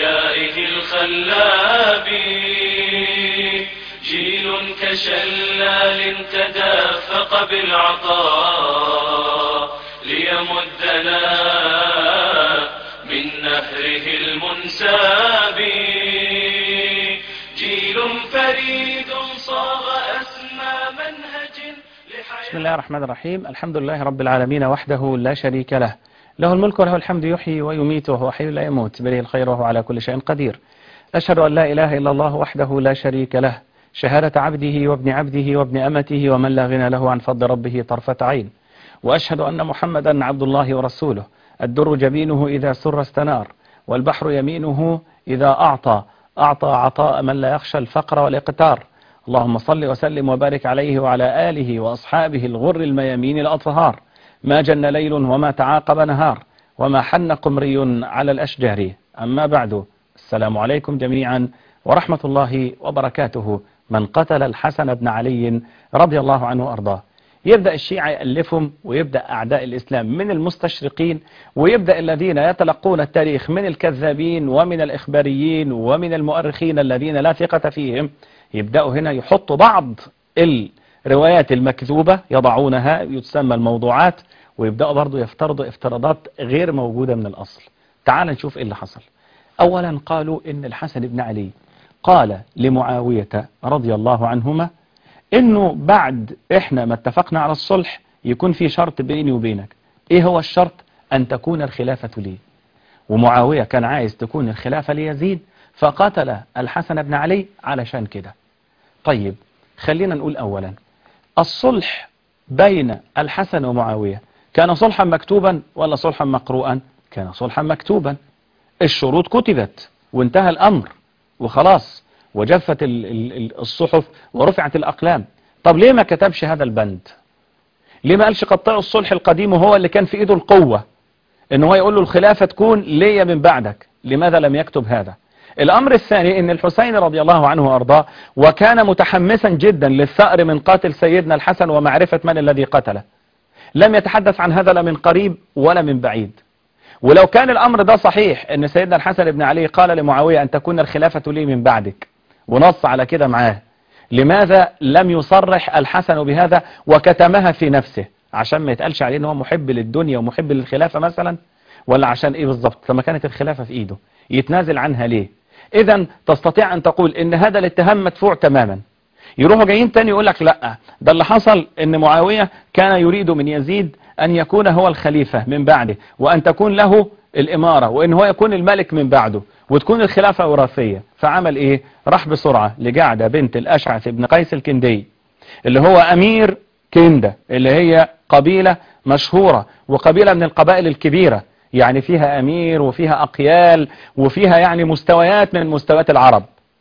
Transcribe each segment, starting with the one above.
ضيائه الخلاب جيل كشلال تدافق بالعطاء ليمدنا من نهره المنساب جيل فريد صاغ أسمى منهج بسم الله الرحمن الرحيم الحمد لله رب العالمين وحده لا شريك له له الملك وله الحمد يحيي ويميت وهو حي لا يموت بله الخير وهو على كل شيء قدير أشهد أن لا إله إلا الله وحده لا شريك له شهادة عبده وابن عبده وابن أمته ومن لا غنى له عن فضل ربه طرفة عين وأشهد أن محمدا عبد الله ورسوله الدر جبينه إذا سر استنار والبحر يمينه إذا أعطى أعطى عطاء من لا يخشى الفقر والإقتار اللهم صل وسلم وبارك عليه وعلى آله وأصحابه الغر الميامين الأطهار ما جن ليل وما تعاقب نهار وما حن قمري على الأشجار أما بعد السلام عليكم جميعا ورحمة الله وبركاته من قتل الحسن بن علي رضي الله عنه وأرضاه يبدأ الشيعة يألفهم ويبدأ أعداء الإسلام من المستشرقين ويبدأ الذين يتلقون التاريخ من الكذابين ومن الإخباريين ومن المؤرخين الذين لا ثقة فيهم يبدأوا هنا يحطوا بعض الروايات المكذوبة يضعونها يتسمى الموضوعات ويبدأوا برضو يفترضوا افتراضات غير موجودة من الأصل تعال نشوف ايه اللي حصل أولا قالوا إن الحسن بن علي قال لمعاوية رضي الله عنهما إنه بعد إحنا ما اتفقنا على الصلح يكون في شرط بيني وبينك إيه هو الشرط أن تكون الخلافة لي ومعاوية كان عايز تكون الخلافة ليزيد فقتل الحسن بن علي علشان كده طيب خلينا نقول أولا الصلح بين الحسن ومعاوية كان صلحا مكتوبا ولا صلحا مقروءا كان صلحا مكتوبا الشروط كتبت وانتهى الأمر وخلاص وجفت الصحف ورفعت الأقلام طب ليه ما كتبش هذا البند ليه ما قالش قطعوا الصلح القديم وهو اللي كان في ايده القوة ان هو يقول له الخلافة تكون ليا من بعدك لماذا لم يكتب هذا الأمر الثاني ان الحسين رضي الله عنه وأرضاه وكان متحمسا جدا للثأر من قاتل سيدنا الحسن ومعرفة من الذي قتله لم يتحدث عن هذا لا من قريب ولا من بعيد ولو كان الأمر ده صحيح ان سيدنا الحسن بن علي قال لمعاوية أن تكون الخلافة لي من بعدك ونص على كده معاه لماذا لم يصرح الحسن بهذا وكتمها في نفسه عشان ما يتقالش عليه ان هو محب للدنيا ومحب للخلافة مثلا ولا عشان ايه بالظبط لما كانت الخلافة في ايده يتنازل عنها ليه اذا تستطيع ان تقول ان هذا الاتهام مدفوع تماما يروحوا جايين تاني يقول لك لا ده اللي حصل ان معاوية كان يريد من يزيد ان يكون هو الخليفة من بعده وان تكون له الامارة وان هو يكون الملك من بعده وتكون الخلافة وراثية فعمل ايه راح بسرعة لجعدة بنت الاشعث بن قيس الكندي اللي هو امير كندة اللي هي قبيلة مشهورة وقبيلة من القبائل الكبيرة يعني فيها امير وفيها اقيال وفيها يعني مستويات من مستويات العرب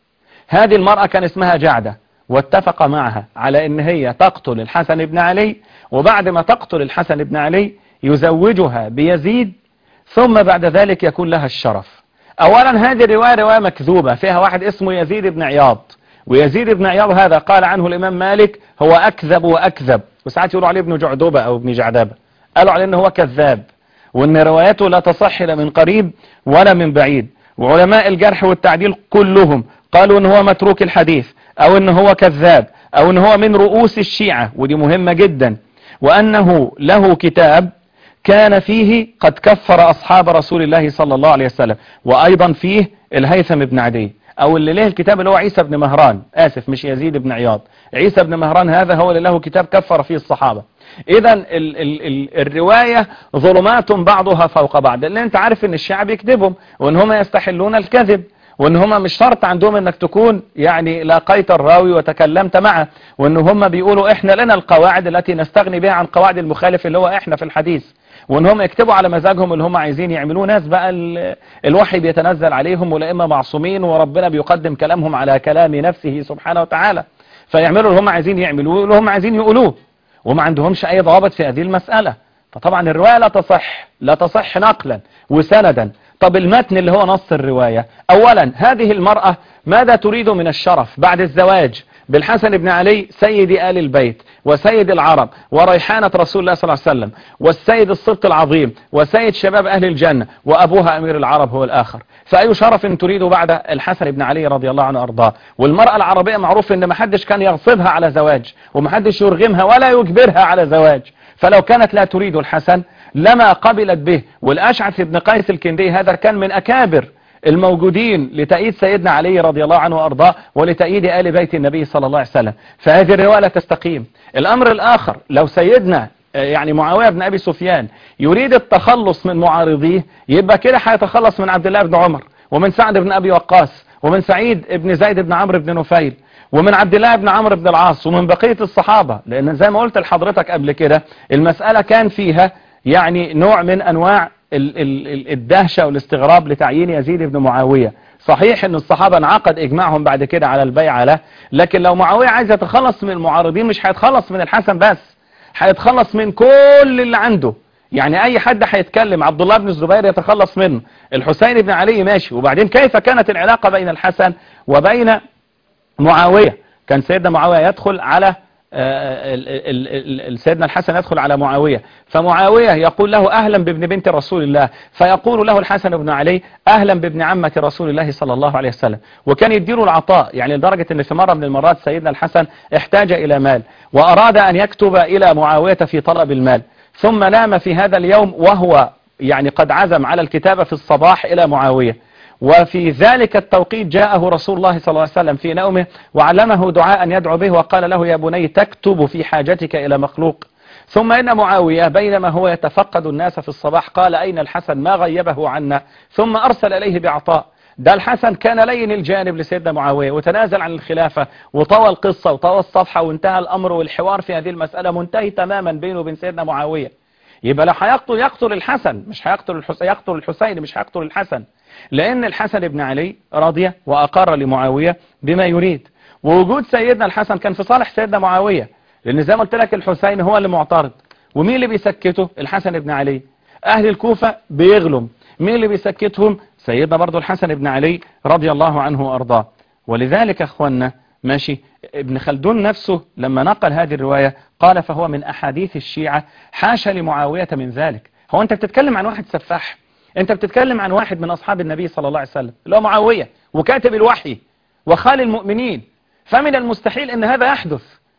هذه المرأة كان اسمها جعدة واتفق معها على ان هي تقتل الحسن بن علي وبعد ما تقتل الحسن بن علي يزوجها بيزيد ثم بعد ذلك يكون لها الشرف اولا هذه الرواية رواية مكذوبة فيها واحد اسمه يزيد بن عياض ويزيد بن عياض هذا قال عنه الامام مالك هو اكذب واكذب وساعات يقولوا عليه ابن جعدوبة او ابن جعدابة قالوا عليه انه هو كذاب وان روايته لا تصح لا من قريب ولا من بعيد وعلماء الجرح والتعديل كلهم قالوا ان هو متروك الحديث او ان هو كذاب او ان هو من رؤوس الشيعة ودي مهمة جدا وانه له كتاب كان فيه قد كفر اصحاب رسول الله صلى الله عليه وسلم وايضا فيه الهيثم بن عدي او اللي له الكتاب اللي هو عيسى بن مهران اسف مش يزيد بن عياض عيسى بن مهران هذا هو اللي له كتاب كفر فيه الصحابة اذا ال ال ال الرواية ظلمات بعضها فوق بعض لان انت عارف ان الشعب يكذبهم وان هم يستحلون الكذب وان هم مش شرط عندهم انك تكون يعني لاقيت الراوي وتكلمت معه وان هم بيقولوا احنا لنا القواعد التي نستغني بها عن قواعد المخالف اللي هو احنا في الحديث وان هم يكتبوا على مزاجهم اللي هم عايزين يعملوه ناس بقى الوحي بيتنزل عليهم ولئما معصومين وربنا بيقدم كلامهم على كلام نفسه سبحانه وتعالى فيعملوا اللي هم عايزين يعملوه اللي هم عايزين يقولوه وما عندهمش اي ضوابط في هذه المسألة فطبعا الرواية لا تصح لا تصح نقلا وسندا طب المتن اللي هو نص الرواية اولا هذه المرأة ماذا تريد من الشرف بعد الزواج بالحسن بن علي سيد آل البيت وسيد العرب وريحانة رسول الله صلى الله عليه وسلم والسيد الصبط العظيم وسيد شباب أهل الجنة وأبوها أمير العرب هو الآخر فأي شرف تريد بعد الحسن بن علي رضي الله عنه أرضاه والمرأة العربية معروف أن ما حدش كان يغصبها على زواج وما حدش يرغمها ولا يجبرها على زواج فلو كانت لا تريد الحسن لما قبلت به والأشعث بن قيس الكندي هذا كان من أكابر الموجودين لتأييد سيدنا علي رضي الله عنه وأرضاه ولتأييد آل بيت النبي صلى الله عليه وسلم فهذه الرواية لا تستقيم الأمر الآخر لو سيدنا يعني معاوية بن أبي سفيان يريد التخلص من معارضيه يبقى كده هيتخلص من عبد الله بن عمر ومن سعد بن أبي وقاص ومن سعيد بن زيد بن عمرو بن نفيل ومن عبد الله بن عمرو بن العاص ومن بقية الصحابة لأن زي ما قلت لحضرتك قبل كده المسألة كان فيها يعني نوع من أنواع الدهشة والاستغراب لتعيين يزيد بن معاوية صحيح ان الصحابة انعقد اجماعهم بعد كده على البيعة له لكن لو معاوية عايز يتخلص من المعارضين مش هيتخلص من الحسن بس هيتخلص من كل اللي عنده يعني اي حد هيتكلم عبد الله بن الزبير يتخلص منه الحسين بن علي ماشي وبعدين كيف كانت العلاقة بين الحسن وبين معاوية كان سيدنا معاوية يدخل على سيدنا الحسن يدخل على معاوية فمعاوية يقول له أهلا بابن بنت رسول الله فيقول له الحسن بن علي أهلا بابن عمة رسول الله صلى الله عليه وسلم وكان يديله العطاء يعني لدرجة أن في مرة من المرات سيدنا الحسن احتاج إلى مال وأراد أن يكتب إلى معاوية في طلب المال ثم نام في هذا اليوم وهو يعني قد عزم على الكتابة في الصباح إلى معاوية وفي ذلك التوقيت جاءه رسول الله صلى الله عليه وسلم في نومه وعلمه دعاء يدعو به وقال له يا بني تكتب في حاجتك إلى مخلوق ثم إن معاوية بينما هو يتفقد الناس في الصباح قال أين الحسن ما غيبه عنا ثم أرسل إليه بعطاء ده الحسن كان لين الجانب لسيدنا معاوية وتنازل عن الخلافة وطوى القصة وطوى الصفحة وانتهى الأمر والحوار في هذه المسألة منتهي تماما بينه وبين سيدنا معاوية يبقى لو هيقتل يقتل الحسن مش هيقتل الحسين يقتل الحسين مش هيقتل الحسن لأن الحسن بن علي رضي وأقر لمعاوية بما يريد ووجود سيدنا الحسن كان في صالح سيدنا معاوية لأن زي ما قلت لك الحسين هو اللي معترض ومين اللي بيسكته الحسن بن علي أهل الكوفة بيغلم مين اللي بيسكتهم سيدنا برضو الحسن بن علي رضي الله عنه وأرضاه ولذلك أخوانا ماشي ابن خلدون نفسه لما نقل هذه الرواية قال فهو من أحاديث الشيعة حاشا لمعاوية من ذلك هو أنت بتتكلم عن واحد سفاح أنت بتتكلم عن واحد من أصحاب النبي صلى الله عليه وسلم اللي هو معاوية وكاتب الوحي وخال المؤمنين فمن المستحيل أن هذا يحدث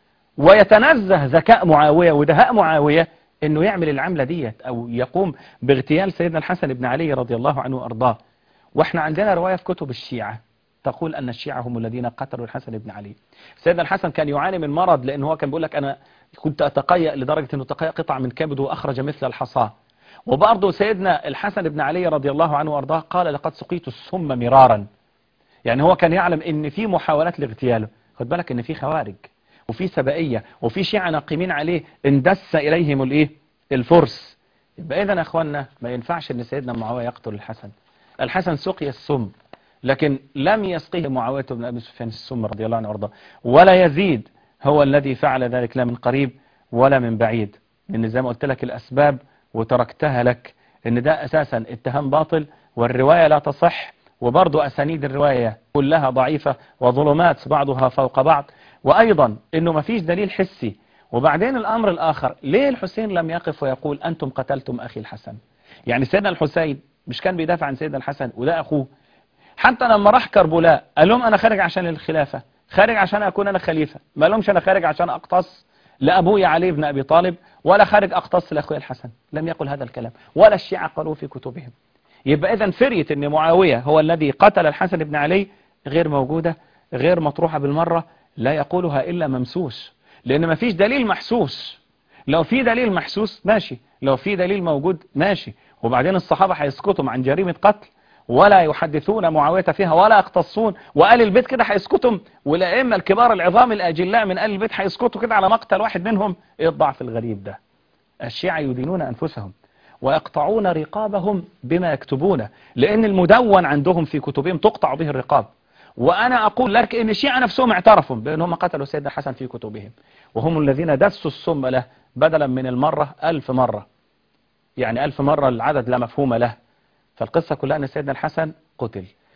ويتنزه ذكاء معاوية ودهاء معاوية أنه يعمل العملة ديت أو يقوم باغتيال سيدنا الحسن بن علي رضي الله عنه وأرضاه وإحنا عندنا رواية في كتب الشيعة تقول أن الشيعة هم الذين قتلوا الحسن بن علي سيدنا الحسن كان يعاني من مرض لأنه هو كان بيقول لك أنا كنت أتقيأ لدرجة أنه تقيأ قطع من كبده وأخرج مثل الحصاه وبرضه سيدنا الحسن بن علي رضي الله عنه وارضاه قال لقد سقيت السم مرارا يعني هو كان يعلم ان في محاولات لاغتياله خد بالك ان في خوارج وفي سبائية وفي شيعة ناقمين عليه اندس اليهم الايه الفرس يبقى اذا يا اخوانا ما ينفعش ان سيدنا معاوية يقتل الحسن الحسن سقي السم لكن لم يسقيه معاوية بن ابي سفيان السم رضي الله عنه وارضاه ولا يزيد هو الذي فعل ذلك لا من قريب ولا من بعيد لان زي ما قلت لك الاسباب وتركتها لك ان ده اساسا اتهام باطل والرواية لا تصح وبرضو اسانيد الرواية كلها ضعيفة وظلمات بعضها فوق بعض وايضا انه ما فيش دليل حسي وبعدين الامر الاخر ليه الحسين لم يقف ويقول انتم قتلتم اخي الحسن يعني سيدنا الحسين مش كان بيدافع عن سيدنا الحسن وده اخوه حتى لما راح كربلاء قال لهم انا خارج عشان الخلافة خارج عشان اكون انا خليفة ما لهمش انا خارج عشان اقتص لأبوي علي بن أبي طالب ولا خارج أقتص لأخوي الحسن لم يقل هذا الكلام ولا الشيعة قالوا في كتبهم يبقى إذا فرية أن معاوية هو الذي قتل الحسن بن علي غير موجودة غير مطروحة بالمرة لا يقولها إلا ممسوس لأن ما فيش دليل محسوس لو في دليل محسوس ماشي لو في دليل موجود ماشي وبعدين الصحابة هيسكتوا عن جريمة قتل ولا يحدثون معاوية فيها ولا يقتصون وآل البيت كده هيسكتوا والأئمة الكبار العظام الأجلاء من آل البيت هيسكتوا كده على مقتل واحد منهم ايه الضعف الغريب ده الشيعة يدينون أنفسهم ويقطعون رقابهم بما يكتبونه لأن المدون عندهم في كتبهم تقطع به الرقاب وأنا أقول لك إن الشيعة نفسهم اعترفوا بأنهم قتلوا سيدنا الحسن في كتبهم وهم الذين دسوا السم له بدلا من المرة ألف مرة يعني ألف مرة العدد لا مفهوم له فالقصة كلها أن سيدنا الحسن قتل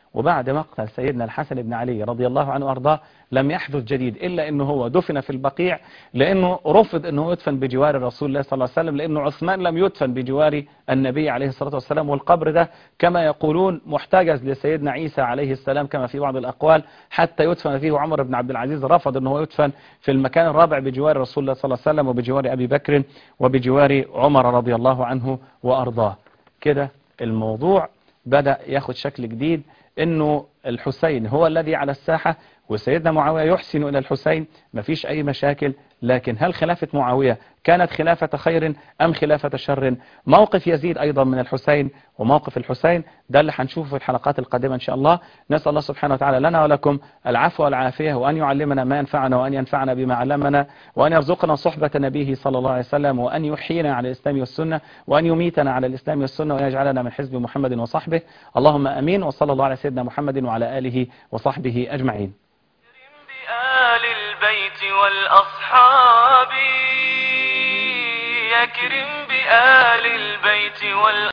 وبعد مقتل سيدنا الحسن بن علي رضي الله عنه وارضاه لم يحدث جديد إلا أنه هو دفن في البقيع لأنه رفض أنه يدفن بجوار رسول الله صلى الله عليه وسلم لأنه عثمان لم يدفن بجوار النبي عليه الصلاة والسلام والقبر ده كما يقولون محتجز لسيدنا عيسى عليه السلام كما في بعض الأقوال حتى يدفن فيه عمر بن عبد العزيز رفض أنه يدفن في المكان الرابع بجوار رسول الله صلى الله عليه وسلم وبجوار أبي بكر وبجوار عمر رضي الله عنه وأرضاه كده الموضوع بدأ ياخد شكل جديد انه الحسين هو الذي على الساحة وسيدنا معاوية يحسن إلى الحسين مفيش أي مشاكل لكن هل خلافة معاوية كانت خلافة خير أم خلافة شر موقف يزيد أيضا من الحسين وموقف الحسين ده اللي هنشوفه في الحلقات القادمة إن شاء الله نسأل الله سبحانه وتعالى لنا ولكم العفو والعافية وأن يعلمنا ما ينفعنا وأن ينفعنا بما علمنا وأن يرزقنا صحبة نبيه صلى الله عليه وسلم وأن يحيينا على الإسلام والسنة وأن يميتنا على الإسلام والسنة وأن يجعلنا من حزب محمد وصحبه اللهم أمين وصلى الله على سيدنا محمد وعلى آله وصحبه أجمعين بآل البيت والأصحاب يكرم بآل البيت والأصحاب